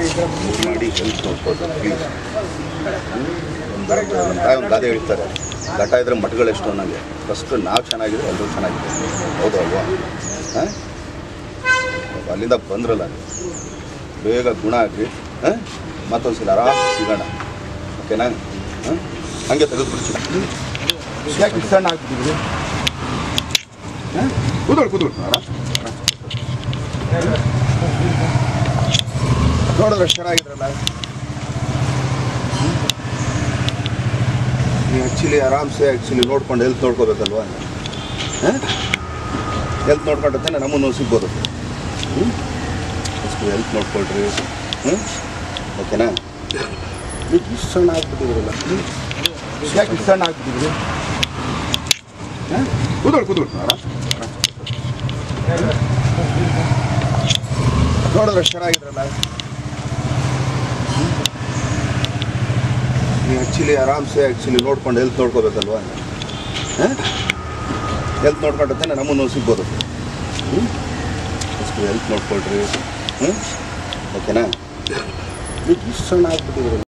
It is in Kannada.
ಮಾಡಿ ಹೆಲ್ತ್ ನೋಡ್ಕೊಳ್ತಾರೆ ಪ್ಲೀಸ್ ಒಂದು ನಮ್ಮ ತಾಯಿ ಒಂದು ಗಾದೆ ಹೇಳ್ತಾರೆ ಘಟ ಇದ್ರೆ ಮಠಗಳೆಷ್ಟು ಅನ್ನಂಗೆ ಫಸ್ಟ್ ನಾವು ಚೆನ್ನಾಗಿದ್ರೆ ಎಲ್ಲರೂ ಚೆನ್ನಾಗಿದೆ ಹೌದು ಅಲ್ವಾ ಹಾಂ ಅಲ್ಲಿಂದ ಬಂದ್ರಲ್ಲ ಬೇಗ ಗುಣ ಆಗಿ ಹಾಂ ಮತ್ತೊಂದು ಸಲ ಆರಾಮ್ ಸಿಗೋಣ ಓಕೆನಾ ಹಾಂ ಹಂಗೆ ತೆಗೆದುಬಿಡ್ತೀನಿ ಯಾಕೆ ಇಷ್ಟ್ ಸಣ್ಣ ಆಗ್ತಿದ್ದೀವಿ ಹಾಂ ಕೂತ್ಕೊಳ್ಳಿ ಕೂತ್ಕೊಳ್ಳಿ ಆರಾಮ್ ನೋಡಿದ್ರೆ ಎಷ್ಟು ಚೆನ್ನಾಗಿದ್ರಲ್ಲ ನೀವು ಆ್ಯಕ್ಚುಲಿ ಆರಾಮ್ಸೆ ಆ್ಯಕ್ಚುಲಿ ನೋಡ್ಕೊಂಡು ಹೆಲ್ತ್ ನೋಡ್ಕೋಬೇಕಲ್ವಾ ಹಾಂ ಹೆಲ್ತ್ ನೋಡ್ಕೊಂಡ್ರೆ ತಾನೆ ನಮ್ಮನ್ನು ಸಿಗ್ಬೋದು ಹ್ಞೂ ಅಷ್ಟು ಹೆಲ್ತ್ ನೋಡ್ಕೊಳ್ರಿ ಹ್ಞೂ ಓಕೆನಾ ಈಗ ಇಷ್ಟು ಸಣ್ಣ ಆಗ್ಬಿಟ್ಟಿದ್ರಲ್ಲ ಯಾಕೆ ಇಷ್ಟು ಸಣ್ಣ ಆಗ್ಬಿಟ್ಟಿದ್ರಿ ಹಾಂ ಕೂತ್ಕೊಳ್ಳಿ ಕೂತ್ಕೊಳ್ಳಿ ಆರಾಮ್ ನೋಡಿದ್ರೆ ಎಷ್ಟು ಚೆನ್ನಾಗಿದ್ರಲ್ಲ ನೀವು ಆ್ಯಕ್ಚುಲಿ ಆರಾಮ್ಸೆ ಆ್ಯಕ್ಚುಲಿ ನೋಡ್ಕೊಂಡು ಹೆಲ್ತ್ ನೋಡ್ಕೋಬೇಕಲ್ವಾ ಹಾಂ ಹೆಲ್ತ್ ನೋಡ್ಕೊಂಡ್ರೆ ತಾನೆ ನಮ್ಮನ್ನು ಸಿಗ್ಬೋದು ಹ್ಞೂ ಅಷ್ಟು ಹೆಲ್ತ್ ನೋಡ್ಕೊಳ್ರಿ ಹ್ಞೂ ಓಕೆನಾ ಈಗ ಇಷ್ಟು ಸಣ್ಣ ಆಗ್ಬಿಟ್ಟಿದ್ರಲ್ಲ